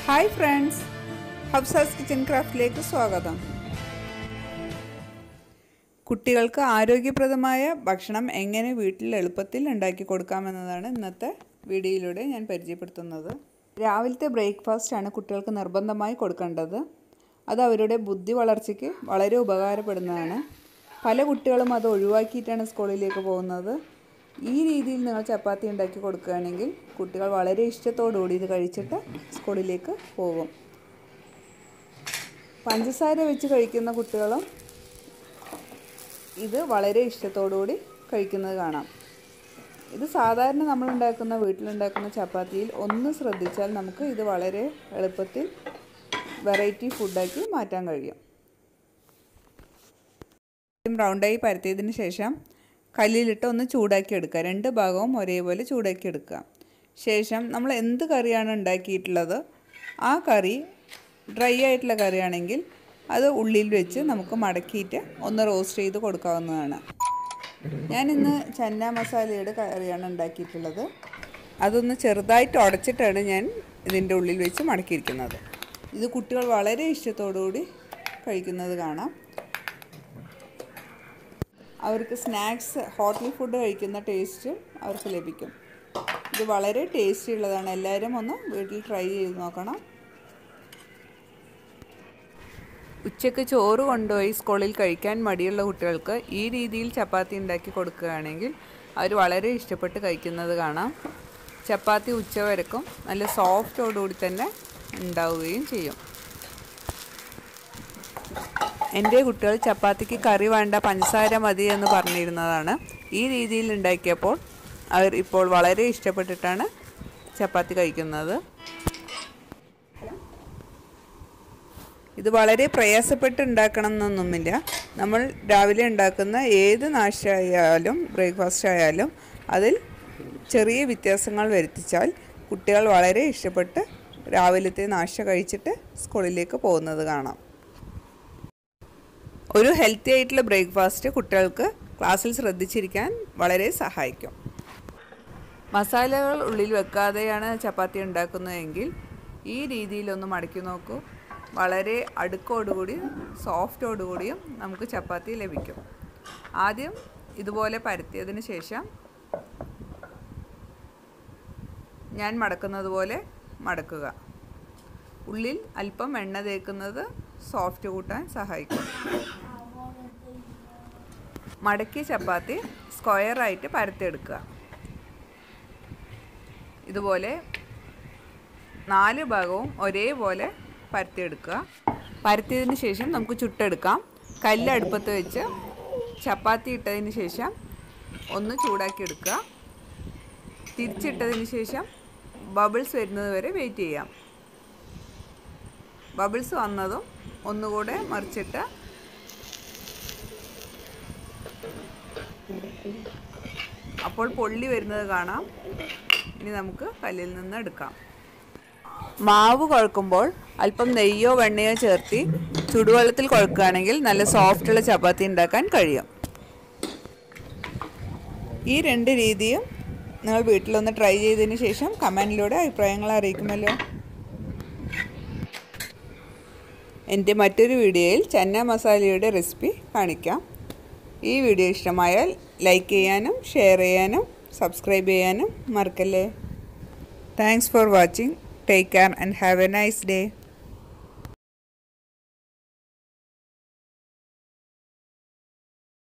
hi friends ഹബ്സാസ് kitchen ക്രാഫ്റ്റിലേക്ക് സ്വാഗതം കുട്ടികൾക്ക് ആരോഗ്യപ്രദമായ ഭക്ഷണം എങ്ങനെ വീട്ടിൽ എളുപ്പത്തിൽ ഉണ്ടാക്കി കൊടുക്കാമെന്നതാണ് ഇന്നത്തെ വീഡിയോയിലൂടെ ഞാൻ പരിചയപ്പെടുത്തുന്നത് രാവിലത്തെ ബ്രേക്ക്ഫാസ്റ്റാണ് കുട്ടികൾക്ക് നിർബന്ധമായി കൊടുക്കേണ്ടത് അത് അവരുടെ ബുദ്ധി വളർച്ചയ്ക്ക് വളരെ ഉപകാരപ്പെടുന്നതാണ് പല കുട്ടികളും അത് ഒഴിവാക്കിയിട്ടാണ് സ്കൂളിലേക്ക് പോകുന്നത് ഈ രീതിയിൽ നിങ്ങൾ ചപ്പാത്തി ഉണ്ടാക്കി കൊടുക്കുകയാണെങ്കിൽ കുട്ടികൾ വളരെ ഇഷ്ടത്തോടുകൂടി ഇത് കഴിച്ചിട്ട് സ്കൂളിലേക്ക് പോകും പഞ്ചസാര വെച്ച് കഴിക്കുന്ന കുട്ടികളും ഇത് വളരെ ഇഷ്ടത്തോടുകൂടി കഴിക്കുന്നത് കാണാം ഇത് സാധാരണ നമ്മൾ ഉണ്ടാക്കുന്ന വീട്ടിലുണ്ടാക്കുന്ന ചപ്പാത്തിയിൽ ഒന്ന് ശ്രദ്ധിച്ചാൽ നമുക്ക് ഇത് വളരെ എളുപ്പത്തിൽ വെറൈറ്റി ഫുഡാക്കി മാറ്റാൻ കഴിയും റൗണ്ടായി പരത്തിയതിന് ശേഷം കല്ലിലിട്ട് ഒന്ന് ചൂടാക്കി എടുക്കുക രണ്ട് ഭാഗവും ഒരേപോലെ ചൂടാക്കി എടുക്കുക ശേഷം നമ്മൾ എന്ത് കറിയാണ് ഉണ്ടാക്കിയിട്ടുള്ളത് ആ കറി ഡ്രൈ ആയിട്ടുള്ള കറിയാണെങ്കിൽ അത് ഉള്ളിൽ വെച്ച് നമുക്ക് മടക്കിയിട്ട് ഒന്ന് റോസ്റ്റ് ചെയ്ത് കൊടുക്കാവുന്നതാണ് ഞാൻ ഇന്ന് ചന്ന മസാലയുടെ കറിയാണ് ഉണ്ടാക്കിയിട്ടുള്ളത് അതൊന്ന് ചെറുതായിട്ട് ഉടച്ചിട്ടാണ് ഞാൻ ഇതിൻ്റെ ഉള്ളിൽ വെച്ച് മടക്കിയിരിക്കുന്നത് ഇത് കുട്ടികൾ വളരെ ഇഷ്ടത്തോടുകൂടി കഴിക്കുന്നത് കാണാം അവർക്ക് സ്നാക്സ് ഹോട്ടൽ ഫുഡ് കഴിക്കുന്ന ടേസ്റ്റ് അവർക്ക് ലഭിക്കും ഇത് വളരെ ടേസ്റ്റി ഉള്ളതാണ് എല്ലാവരും ഒന്ന് വീട്ടിൽ ട്രൈ ചെയ്ത് നോക്കണം ഉച്ചയ്ക്ക് ചോറ് കൊണ്ടുപോയി സ്കൂളിൽ കഴിക്കാൻ മടിയുള്ള കുട്ടികൾക്ക് ഈ രീതിയിൽ ചപ്പാത്തി ഉണ്ടാക്കി കൊടുക്കുകയാണെങ്കിൽ അവർ വളരെ ഇഷ്ടപ്പെട്ട് കഴിക്കുന്നത് കാണാം ചപ്പാത്തി ഉച്ചവരക്കും നല്ല സോഫ്റ്റോടുകൂടി തന്നെ ഉണ്ടാവുകയും ചെയ്യും എൻ്റെ കുട്ടികൾ ചപ്പാത്തിക്ക് കറി വേണ്ട പഞ്ചസാര മതി എന്ന് പറഞ്ഞിരുന്നതാണ് ഈ രീതിയിൽ ഉണ്ടാക്കിയപ്പോൾ അവർ ഇപ്പോൾ വളരെ ഇഷ്ടപ്പെട്ടിട്ടാണ് ചപ്പാത്തി കഴിക്കുന്നത് ഇത് വളരെ പ്രയാസപ്പെട്ട് ഉണ്ടാക്കണം എന്നൊന്നുമില്ല നമ്മൾ രാവിലെ ഉണ്ടാക്കുന്ന ഏത് നാശമായാലും ബ്രേക്ക്ഫാസ്റ്റ് ആയാലും അതിൽ ചെറിയ വ്യത്യാസങ്ങൾ വരുത്തിച്ചാൽ കുട്ടികൾ വളരെ ഇഷ്ടപ്പെട്ട് രാവിലത്തെ നാശ കഴിച്ചിട്ട് സ്കൂളിലേക്ക് പോകുന്നത് കാണാം ഒരു ഹെൽത്തി ആയിട്ടുള്ള ബ്രേക്ക്ഫാസ്റ്റ് കുട്ടികൾക്ക് ക്ലാസ്സിൽ ശ്രദ്ധിച്ചിരിക്കാൻ വളരെ സഹായിക്കും മസാലകൾ ഉള്ളിൽ വെക്കാതെയാണ് ചപ്പാത്തി ഉണ്ടാക്കുന്നതെങ്കിൽ ഈ രീതിയിലൊന്ന് മടക്കി നോക്കൂ വളരെ അടുക്കോടുകൂടി സോഫ്റ്റോടുകൂടിയും നമുക്ക് ചപ്പാത്തി ലഭിക്കും ആദ്യം ഇതുപോലെ പരത്തിയതിന് ശേഷം ഞാൻ മടക്കുന്നത് പോലെ മടക്കുക ഉള്ളിൽ അല്പം എണ്ണ തേക്കുന്നത് സോഫ്റ്റ് കൂട്ടാൻ സഹായിക്കും മടക്കിയ ചപ്പാത്തി സ്ക്വയറായിട്ട് പരത്തിയെടുക്കുക ഇതുപോലെ നാല് ഭാഗവും ഒരേപോലെ പരത്തിയെടുക്കുക പരത്തിയതിന് ശേഷം നമുക്ക് ചുട്ടെടുക്കാം കല്ല് അടുപ്പത്ത് വെച്ച് ചപ്പാത്തി ഇട്ടതിന് ശേഷം ഒന്ന് ചൂടാക്കി എടുക്കുക തിരിച്ചിട്ടതിന് ശേഷം ബബിൾസ് വരുന്നത് വരെ വെയിറ്റ് ചെയ്യാം ബബിൾസ് വന്നതും ഒന്നുകൂടെ മറിച്ചിട്ട് അപ്പോൾ പൊള്ളി വരുന്നത് കാണാം ഇനി നമുക്ക് കല്ലിൽ നിന്ന് എടുക്കാം മാവ് കുഴക്കുമ്പോൾ അല്പം നെയ്യോ വെണ്ണയോ ചേർത്തി ചുടുവെള്ളത്തിൽ കുഴക്കുകയാണെങ്കിൽ നല്ല സോഫ്റ്റുള്ള ചപ്പാത്തി ഉണ്ടാക്കാൻ കഴിയും ഈ രണ്ട് രീതിയും നിങ്ങൾ വീട്ടിലൊന്ന് ട്രൈ ചെയ്തതിന് ശേഷം കമൻറ്റിലൂടെ അഭിപ്രായങ്ങൾ അറിയിക്കുമല്ലോ എൻ്റെ മറ്റൊരു വീഡിയോയിൽ ചന്ന മസാലയുടെ റെസിപ്പി കാണിക്കാം ഈ വീഡിയോ ഇഷ്ടമായാൽ ലൈക്ക് ചെയ്യാനും ഷെയർ ചെയ്യാനും സബ്സ്ക്രൈബ് ചെയ്യാനും മറക്കല്ലേ thanks for watching take care and have a nice day